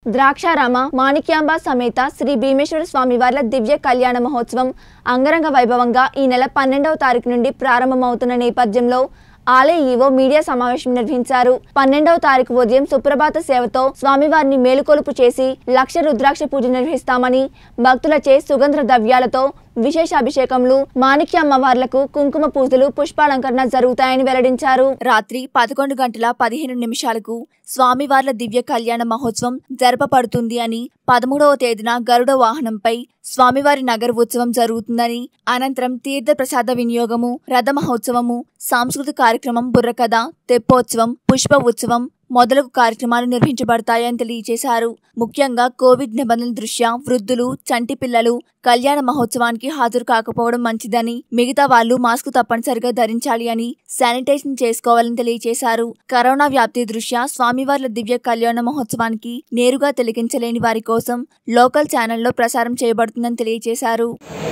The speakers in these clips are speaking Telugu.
ద్రాక్షారామ మాణిక్యాంబ సమేత శ్రీ భీమేశ్వర స్వామి వార్ల దివ్య కళ్యాణ మహోత్సవం అంగరంగ వైభవంగా ఈ నెల పన్నెండవ తారీఖు నుండి ప్రారంభమవుతున్న నేపథ్యంలో ఆలయ ఈవో మీడియా సమావేశం నిర్వహించారు పన్నెండవ తారీఖు ఉదయం సుప్రభాత సేవతో స్వామివారిని మేలుకొలుపు చేసి లక్ష రుద్రాక్ష పూజ నిర్వహిస్తామని భక్తులచే సుగంధ ద్రవ్యాలతో విశేష అభిషేకములు మాణిక్య అమ్మవార్లకు కుంకుమ పూజలు పుష్పాలంకరణ జరుగుతాయని వెల్లడించారు రాత్రి పదకొండు గంటల పదిహేను నిమిషాలకు స్వామివార్ల దివ్య కళ్యాణ మహోత్సవం జరపబడుతుంది అని పదమూడవ తేదీన గరుడ వాహనంపై స్వామివారి నగర ఉత్సవం జరుగుతుందని అనంతరం తీర్థ ప్రసాద వినియోగము రథ మహోత్సవము సాంస్కృతిక కార్యక్రమం బుర్రకథ తెప్పోత్సవం పుష్ప ఉత్సవం మొదలగు కార్యక్రమాలు నిర్వహించబడతాయని తెలియజేశారు ముఖ్యంగా కోవిడ్ నిబంధనల దృష్ట్యా వృద్ధులు చంటి పిల్లలు కళ్యాణ మహోత్సవానికి హాజరు కాకపోవడం మంచిదని మిగతా వాళ్ళు మాస్క్ తప్పనిసరిగా ధరించాలి అని శానిటైజేషన్ చేసుకోవాలని తెలియజేశారు కరోనా వ్యాప్తి దృష్ట్యా స్వామివార్ల దివ్య కళ్యాణ మహోత్సవానికి నేరుగా తిలకించలేని వారి కోసం లోకల్ ఛానల్లో ప్రసారం చేయబడుతుందని తెలియజేశారు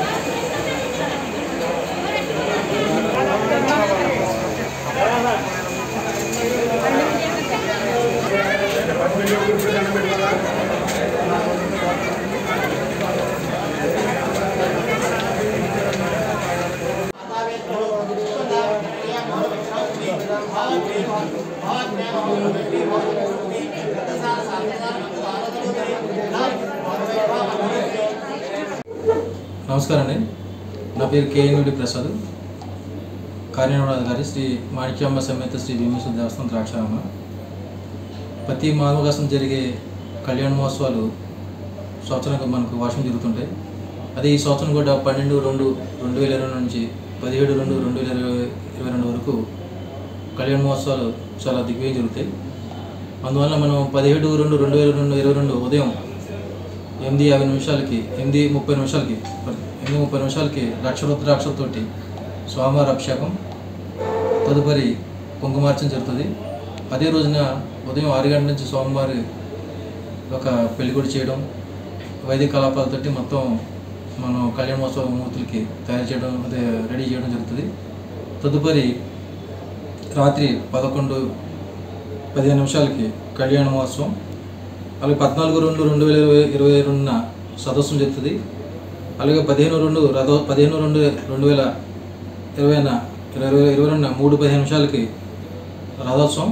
నమస్కారం అండి నా పేరు కేఎన్విడి ప్రసాద్ కార్యనిర్వహణ గారి శ్రీ మాణిక్యమ్మ సమేత శ్రీ భీమేశ్వర దేవస్థానం ద్రాక్షారామ ప్రతి మానవకాశం జరిగే కళ్యాణ మహోత్సవాలు సంవత్సరానికి మనకు వర్షం జరుగుతుంటాయి అదే ఈ సంవత్సరం కూడా పన్నెండు రెండు రెండు వేల ఇరవై నుంచి పదిహేడు రెండు రెండు వేల ఇరవై ఇరవై రెండు వరకు కళ్యాణ మహోత్సవాలు చాలా దిగ్విజయం జరుగుతాయి అందువల్ల మనం పదిహేడు రెండు రెండు వేల రెండు ఇరవై రెండు ఉదయం ఎనిమిది యాభై నిమిషాలకి ఎనిమిది ముప్పై నిమిషాలకి ఎనిమిది ముప్పై నిమిషాలకి లక్ష రుద్రాక్షలతోటి స్వామివారి అభిషేకం తదుపరి కుంకుమార్చన జరుగుతుంది అదే రోజున ఉదయం ఆరు గంటల నుంచి స్వామివారి ఒక పెళ్లిగుడి చేయడం వైదిక కలాపాలతోటి మొత్తం మనం కళ్యాణ మహోత్సవ మూర్తులకి తయారు చేయడం అదే రెడీ చేయడం జరుగుతుంది తదుపరి రాత్రి పదకొండు పదిహేను నిమిషాలకి కళ్యాణ మహోత్సవం అలాగే పద్నాలుగు రెండు రెండు వేల ఇరవై ఇరవై రెండున సదస్సు జరుగుతుంది అలాగే పదిహేను రెండు రథ పదిహేను రెండు రెండు వేల ఇరవైన ఇరవై ఇరవై రెండున మూడు పదిహేను నిమిషాలకి రథోత్సవం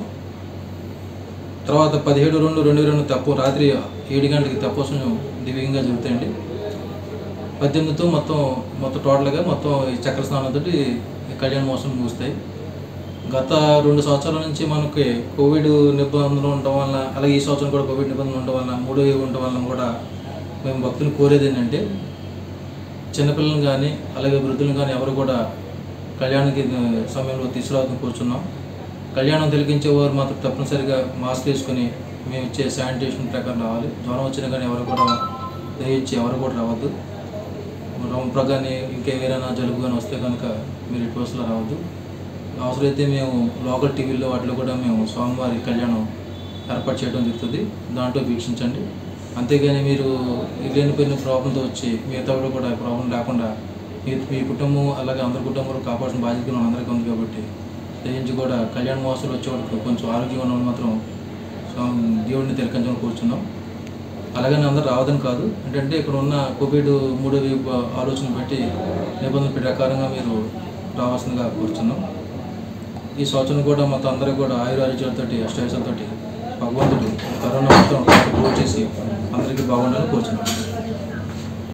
తర్వాత పదిహేడు రెండు రెండు వేల రెండు తప్పు రాత్రి ఏడు గంటలకి తపోత్సవం దివ్యంగా జరుగుతాయండి పద్దెనిమిదితో మొత్తం మొత్తం టోటల్గా మొత్తం ఈ చక్ర స్నానంతో కళ్యాణ మహోత్సవం ముగుస్తాయి గత రెండు సంవత్సరాల నుంచి మనకి కోవిడ్ నిబంధనలు ఉండడం వలన అలాగే ఈ సంవత్సరం కూడా కోవిడ్ నిబంధనలు ఉండడం వలన మూడో వేవ్ ఉండడం వలన కూడా మేము భక్తులు కోరేది ఏంటంటే చిన్నపిల్లలు కానీ అలాగే వృద్ధులను కానీ ఎవరు కూడా కళ్యాణానికి సమయంలో తీసుకురావద్దని కూర్చున్నాం కళ్యాణం తిలకించే వారు మాత్రం తప్పనిసరిగా మాస్క్ వేసుకొని మేము ఇచ్చే శానిటేషన్ ప్రకారం రావాలి జ్వరం వచ్చినా కానీ ఎవరు కూడా దయించి ఎవరు కూడా రావద్దు రొంప కానీ ఇంకేమైనా జలుబు కానీ వస్తే కనుక మీరు ఇటు బస్సులో రావద్దు అవసరమైతే మేము లోకల్ టీవీల్లో వాటిలో కూడా మేము స్వామివారి కళ్యాణం ఏర్పాటు చేయడం జరుగుతుంది దాంట్లో వీక్షించండి అంతేగాని మీరు లేనిపోయిన ప్రాబ్లంతో వచ్చి మిగతా వాళ్ళు కూడా ప్రాబ్లం లేకుండా మీ మీ కుటుంబం అలాగే అందరి కుటుంబాలు కాపాడాల్సిన బాధ్యత మన అందరికీ ఉంది కాబట్టి దయించి కూడా కళ్యాణ మహోత్సవాలు వచ్చేవాడికి కొంచెం ఆరోగ్యంగా ఉన్న వాళ్ళు మాత్రం స్వామి దేవుడిని తిలకించమని కూర్చున్నాం అలాగని అందరూ రావదని కాదు ఏంటంటే ఇక్కడ ఉన్న కోవిడ్ మూడో వేవ్ ఆలోచన బట్టి నిబంధనల ప్రకారంగా మీరు రావాల్సిందిగా కూర్చున్నాం ఈ సంవత్సరం కూడా మొత్తం అందరికీ కూడా ఆయురారోగ్యాలతోటి అష్టైశ్వర్యాలతోటి భగవంతుడు కరోనా మొత్తం పూర్తి చేసి అందరికీ బాగుండాలని కోరుచున్నాం